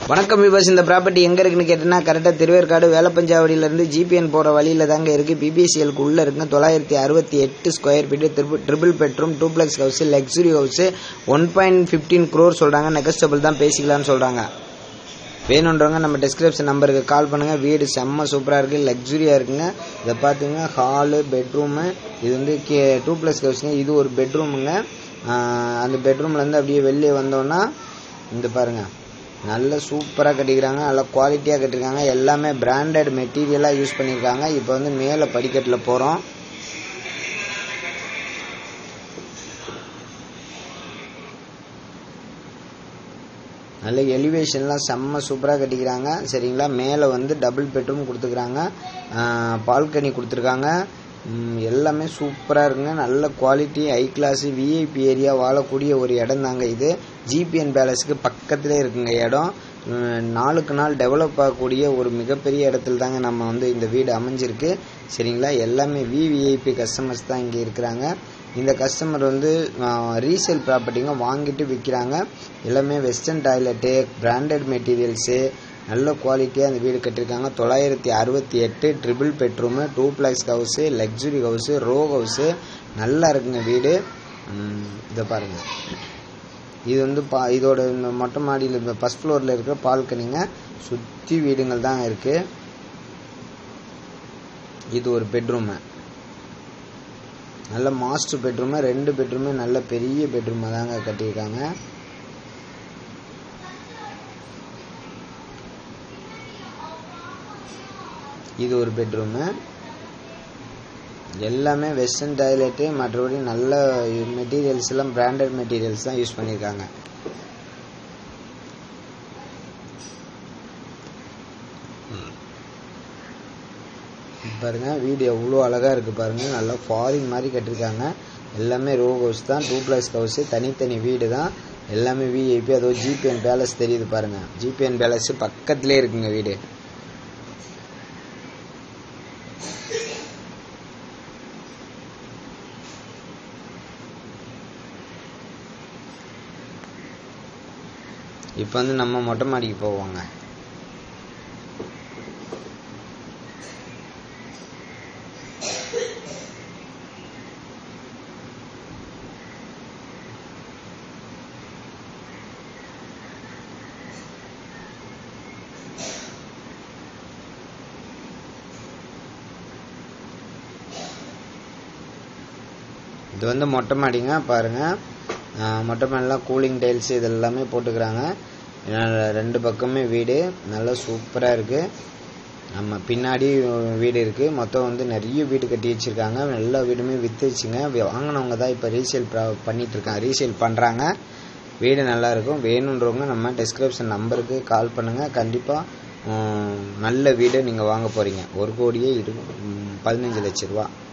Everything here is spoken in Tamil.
வணக்கம் விபாஸ் இந்த ப்ராப்பர்ட்டி எங்கே இருக்குன்னு கேட்டீங்கன்னா கரெக்டாக திருவேற்காடு வேலப்பஞ்சாவடியிலேருந்து ஜிபிஎன் போகிற வழியில் தாங்க இருக்குது பிபிசிஎலுக்கு உள்ளே இருக்குங்க தொள்ளாயிரத்தி அறுபத்தி எட்டு square feet triple triple bedroom duplex house luxury house one point fifteen crore சொல்கிறாங்க நெகஸ்டபிள் தான் பேசிக்கலாம்னு சொல்கிறாங்க வேணுன்றவங்க நம்ம டிஸ்கிரிப்ஷன் நம்பருக்கு கால் பண்ணுங்கள் வீடு செம்ம சூப்பராக இருக்குது லக்ஸுரியாக இருக்குங்க இதை பார்த்துங்க ஹாலு பெட்ரூமு இது வந்து கே டூ ப்ளஸ் ஹவுஸுங்க இது ஒரு பெட்ரூமுங்க அந்த பெட்ரூம்லேருந்து அப்படியே வெளியே வந்தோன்னா இந்த பாருங்கள் நல்ல சூப்பராக கட்டிக்கிறாங்க நல்ல குவாலிட்டியாக கட்டிருக்காங்க எல்லாமே பிராண்டட் மெட்டீரியலாக யூஸ் பண்ணியிருக்காங்க இப்போ வந்து மேலே படிக்கட்டில் போகிறோம் நல்ல எலிவேஷன்லாம் செம்ம சூப்பராக கட்டிக்கிறாங்க சரிங்களா மேலே வந்து டபுள் பெட்ரூம் கொடுத்துக்கிறாங்க பால்கனி கொடுத்துருக்காங்க ம், எல்லாமே சூப்பராக இருக்குங்க நல்ல quality high class VIP area வாழக்கூடிய ஒரு இடம் தாங்க இது ஜிபிஎன் பேலஸுக்கு பக்கத்திலே இருக்குங்க இடம் ம், நாளுக்கு நாள் டெவலப் ஆகக்கூடிய ஒரு மிகப்பெரிய இடத்துல தாங்க நம்ம வந்து இந்த வீடு அமைஞ்சிருக்கு சரிங்களா எல்லாமே விவிஐபி கஸ்டமர்ஸ் தான் இங்கே இருக்கிறாங்க இந்த கஸ்டமர் வந்து ரீசேல் ப்ராப்பர்ட்டிங்க வாங்கிட்டு விற்கிறாங்க எல்லாமே வெஸ்டர்ன் டாய்லெட்டு பிராண்டட் மெட்டீரியல்ஸு நல்ல குவாலிட்டியாக அந்த வீடு கட்டியிருக்காங்க தொள்ளாயிரத்தி அறுபத்தி எட்டு triple bedroom duplex house luxury house row house நல்லா இருக்குங்க வீடு ம், இதை பாருங்கள் இது வந்து பா இதோட இந்த மொட்டை மாடியில் இந்த ஃபஸ்ட் ஃப்ளோரில் இருக்கிற பால்கனிங்க சுற்றி வீடுங்கள் தான் இருக்குது இது ஒரு பெட்ரூமு நல்ல மாஸ்டர் பெட்ரூமு ரெண்டு பெட்ரூமே நல்ல பெரிய பெட்ரூமாக தாங்க கட்டியிருக்காங்க இது ஒரு பெட்ரூமு எல்லாமே வெஸ்டர்ன் டாய்லெட்டு மற்றபடி நல்ல மெட்டீரியல்ஸ் எல்லாம் பிராண்டட் மெட்டீரியல்ஸ் தான் யூஸ் பண்ணியிருக்காங்க பாருங்க வீடு எவ்வளோ அழகாக இருக்குது பாருங்க நல்லா ஃபாரின் மாதிரி கட்டியிருக்காங்க எல்லாமே ரோ ஹவுஸ் தான் டூ பிளஸ் ஹவுஸ் தனித்தனி வீடு தான் எல்லாமே விஐபி அதோ ஜிபிஎன் பேலஸ் தெரியுது பாருங்க ஜிபிஎன் பேலஸ் பக்கத்துலேயே இருக்குங்க வீடு இப்போ வந்து நம்ம மொட்டை மாடிக்கு போவாங்க இது வந்து மொட்டை மாடிங்க பாருங்க ஆஹ் மொட்டை மாடிலாம் கூலிங் டைல்ஸ் இது எல்லாமே போட்டுக்கிறாங்க இதனால ரெண்டு பக்கமே வீடு நல்லா சூப்பராக இருக்கு நம்ம பின்னாடி வீடு இருக்கு மொத்தம் வந்து நிறைய வீடு கட்டி வச்சிருக்காங்க எல்லா வீடுமே வித்துச்சுங்க வாங்கினவங்க தான் இப்போ ரீசேல் பண்ணிட்டு இருக்காங்க ரீசேல் பண்ணுறாங்க வீடு நல்லா இருக்கும் வேணுன்றவங்க நம்ம டிஸ்கிரிப்ஷன் நம்பருக்கு கால் பண்ணுங்க கண்டிப்பாக நல்ல வீடு நீங்கள் வாங்க போறீங்க ஒரு கோடியே இரு ம், பதினஞ்சு லட்ச ரூபா